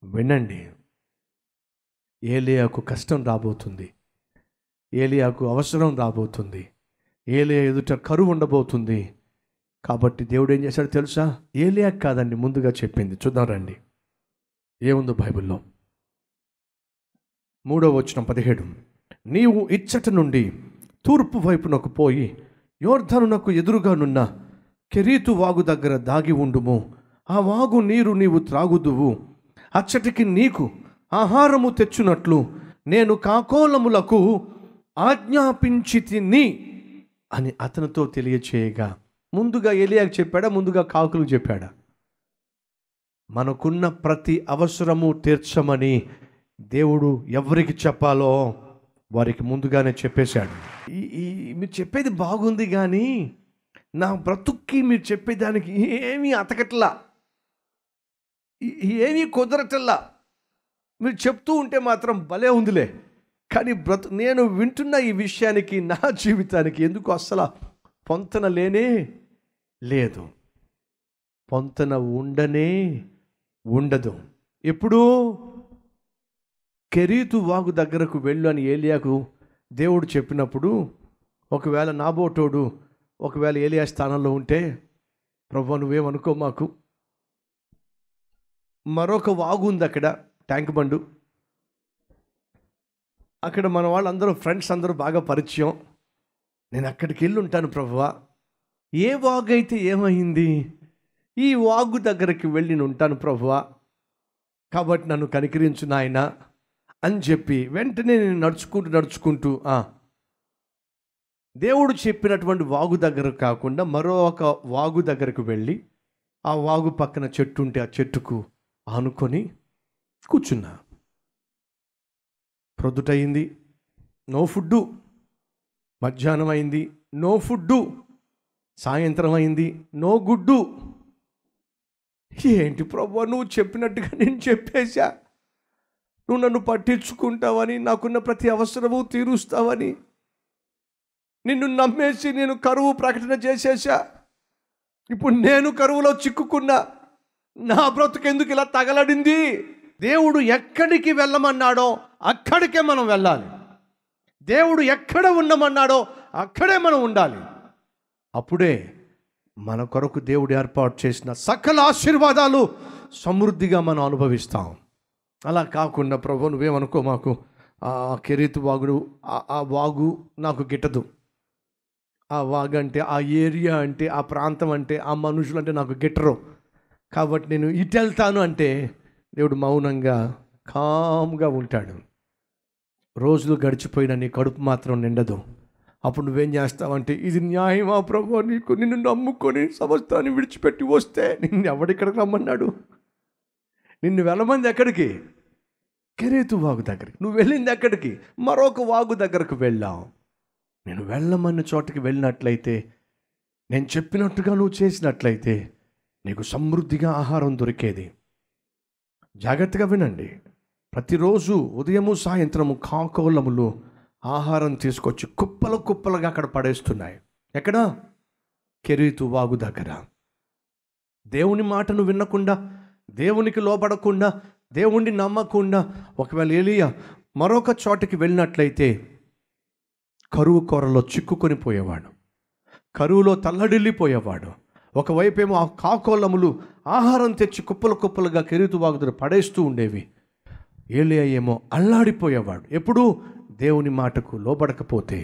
వినండి ఏలియాకు కష్టం రాబోతుంది ఏలియాకు అవసరం రాబోతుంది ఏలియా ఎదుట కరువు ఉండబోతుంది కాబట్టి దేవుడు ఏం చేశాడు తెలుసా ఏలియా కాదండి ముందుగా చెప్పింది చూద్దాం రండి ఏముందో బైబిల్లో మూడో వచ్చిన పదిహేడు నీవు ఇచ్చట నుండి తూర్పు వైపునకు పోయి యోర్ధనునకు ఎదురుగానున్న కెరీతు వాగు దగ్గర దాగి ఉండుము ఆ వాగు నీరు నీవు త్రాగుదువు అచ్చటికి నీకు ఆహారము తెచ్చునట్లు నేను కాకోలములకు ఆజ్ఞాపించి తిని అని అతనితో తెలియచేయగా ముందుగా ఎలియాకు చెప్పాడా ముందుగా కాకులకు చెప్పాడా మనకున్న ప్రతి అవసరము తీర్చమని దేవుడు ఎవరికి చెప్పాలో వారికి ముందుగానే చెప్పేశాడు ఈ ఈ మీరు చెప్పేది బాగుంది కానీ నా బ్రతుక్కి మీరు చెప్పేదానికి ఏమీ అతకట్లా ఈ- ఏమీ కుదరటల్లా మీరు చెప్తూ ఉంటే మాత్రం భలే ఉందిలే కానీ బ్రతు నేను వింటున్న ఈ విషయానికి నా జీవితానికి ఎందుకు అస్సలు పొంతన లేనే లేదు పొంతన ఉండనే ఉండదు ఎప్పుడు కెరీతు వాగు దగ్గరకు వెళ్ళు అని ఏలియాకు దేవుడు చెప్పినప్పుడు ఒకవేళ నాబోటోడు ఒకవేళ ఏలియా స్థానంలో ఉంటే ప్రభు నువ్వేమనుకో మాకు మరొక వాగు ఉంది అక్కడ ట్యాంక్ బండు అక్కడ మన వాళ్ళందరూ ఫ్రెండ్స్ అందరూ బాగా పరిచయం నేను అక్కడికి వెళ్ళి ఉంటాను ప్రభువా ఏ వాగు అయితే ఏమైంది ఈ వాగు దగ్గరికి వెళ్ళి నేను ఉంటాను ప్రభువా కాబట్టి నన్ను కనికరించు నాయన అని చెప్పి వెంటనే నేను నడుచుకుంటూ నడుచుకుంటూ "ఆ, దేవుడు చెప్పినటువంటి వాగు దగ్గర కాకుండా మరో ఒక వాగు దగ్గరకు వెళ్ళి ఆ వాగు పక్కన చెట్టు ఉంటే ఆ చెట్టుకు ఆనుకొని కూర్చున్నా ప్రొద్దుటయింది నో ఫుడ్డు మధ్యాహ్నం అయింది నో ఫుడ్డు సాయంత్రం అయింది నో గుడ్డు ఏంటి ప్రభు నువ్వు చెప్పినట్టుగా నేను చెప్పేశా నువ్వు నన్ను పట్టించుకుంటావని నాకున్న ప్రతి అవసరము తీరుస్తావని నిన్ను నమ్మేసి నేను కరువు ప్రకటన చేసేసా ఇప్పుడు నేను కరువులో చిక్కుకున్నా నా బ్రతుకెందుకు ఇలా తగలడింది దేవుడు ఎక్కడికి వెళ్ళమన్నాడో అక్కడికే మనం వెళ్ళాలి దేవుడు ఎక్కడ ఉండమన్నాడో అక్కడే మనం ఉండాలి అప్పుడే మన కొరకు దేవుడు ఏర్పాటు చేసిన సకల ఆశీర్వాదాలు సమృద్ధిగా మనం అనుభవిస్తాం అలా కాకుండా ప్రభు నువ్వేమనుకో మాకు ఆ కెరీతు వాగుడు ఆ- ఆ వాగు నాకు గిట్టదు ఆ వాగు అంటే ఆ ఏరియా అంటే ఆ ప్రాంతం అంటే ఆ మనుషులు అంటే నాకు గిట్టరు కాబట్టి నేను ఇటు వెళ్తాను అంటే దేవుడు మౌనంగా కామ్గా ఉంటాడు రోజులు గడిచిపోయిన నీ కడుపు మాత్రం నిండదు అప్పుడు నువ్వేం చేస్తావంటే ఇది న్యాయమా ప్రభు నీకు నిన్ను నమ్ముకొని సమస్తాన్ని విడిచిపెట్టి వస్తే నిన్ను ఎవడిక్కడికి రమ్మన్నాడు నిన్ను వెళ్ళమంది ఎక్కడికి కెరేతు వాగు దగ్గరికి నువ్వు వెళ్ళింది ఎక్కడికి మరొక వాగు దగ్గరకు వెళ్ళావు నేను వెళ్ళమన్న చోటకి వెళ్ళినట్లయితే నేను చెప్పినట్టుగా నువ్వు చేసినట్లయితే నీకు సమృద్ధిగా ఆహారం దొరికేది జాగ్రత్తగా వినండి ప్రతిరోజు ఉదయము సాయంత్రము కాకోలములు ఆహారం తీసుకొచ్చి కుప్పలు కుప్పలుగా అక్కడ పడేస్తున్నాయి ఎక్కడ కెరీతు వాగు దగ్గర దేవుని మాటను వినకుండా దేవునికి లోపడకుండా దేవుణ్ణి నమ్మకుండా ఒకవేళ ఏలియా మరొక చోటికి వెళ్ళినట్లయితే కరువు కొరలో చిక్కుకొని పోయేవాడు కరువులో తల్లడిల్లిపోయేవాడు ఒకవైపేమో ఆ కాకోలములు ఆహారం తెచ్చి కుప్పలు కుప్పలుగా కెరీతు వాగుదర పడేస్తూ ఉండేవి ఏలియా ఏమో అల్లాడిపోయేవాడు ఎప్పుడు దేవుని మాటకు లోబడకపోతే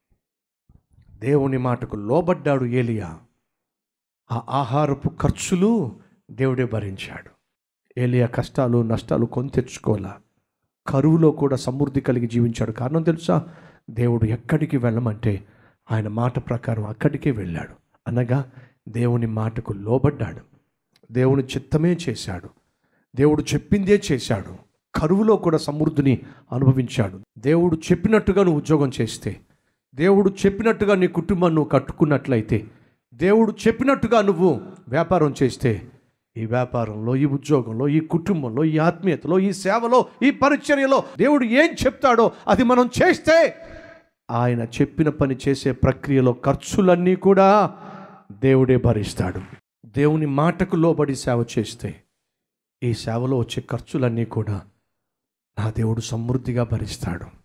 దేవుని మాటకు లోబడ్డాడు ఏలియా ఆ ఆహారపు ఖర్చులు దేవుడే భరించాడు ఏలియా కష్టాలు నష్టాలు కొని తెచ్చుకోవాలా కరువులో కూడా సమృద్ధి కలిగి జీవించాడు కారణం తెలుసా దేవుడు ఎక్కడికి వెళ్ళమంటే ఆయన మాట ప్రకారం అక్కడికే వెళ్ళాడు అనగా దేవుని మాటకు లోబడ్డాడు దేవుని చిత్తమే చేశాడు దేవుడు చెప్పిందే చేశాడు కరువులో కూడా సమృద్ధిని అనుభవించాడు దేవుడు చెప్పినట్టుగా నువ్వు ఉద్యోగం చేస్తే దేవుడు చెప్పినట్టుగా నీ కుటుంబాన్ని నువ్వు కట్టుకున్నట్లయితే దేవుడు చెప్పినట్టుగా నువ్వు వ్యాపారం చేస్తే ఈ వ్యాపారంలో ఈ ఉద్యోగంలో ఈ కుటుంబంలో ఈ ఆత్మీయతలో ఈ సేవలో ఈ పరిచర్యలో దేవుడు ఏం చెప్తాడో అది మనం చేస్తే ఆయన చెప్పిన పని చేసే ప్రక్రియలో ఖర్చులన్నీ కూడా దేవుడే భరిస్తాడు దేవుని మాటకు లోబడి సేవ చేస్తే ఈ సేవలో వచ్చే ఖర్చులన్నీ కూడా నా దేవుడు సమృద్ధిగా భరిస్తాడు